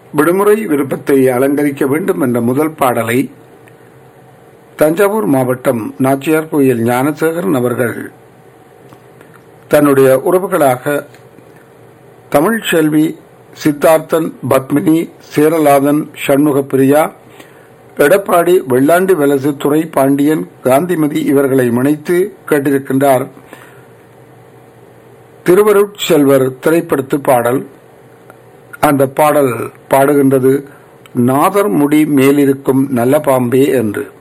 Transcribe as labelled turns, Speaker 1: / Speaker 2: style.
Speaker 1: விடுமுறை விருப்பத்தை அலங்கரிக்க வேண்டும் என்ற முதல் பாடலை தஞ்சாவூர் மாவட்டம் நாச்சியார் கோயில் ஞானசேகரன் அவர்கள் தன்னுடைய உறவுகளாக தமிழ் செல்வி சித்தார்த்தன் பத்மினி சேரலாதன் சண்முகப்பிரியா எடப்பாடி வெள்ளாண்டி வலசு துறை பாண்டியன் காந்திமதி இவர்களை முனைத்து கேட்டிருக்கின்றார் திருவருட்செல்வர் திரைப்படத்து பாடல் அந்த பாடல் பாடுகின்றது நாதர் முடி மேலிருக்கும் நல்ல பாம்பே என்று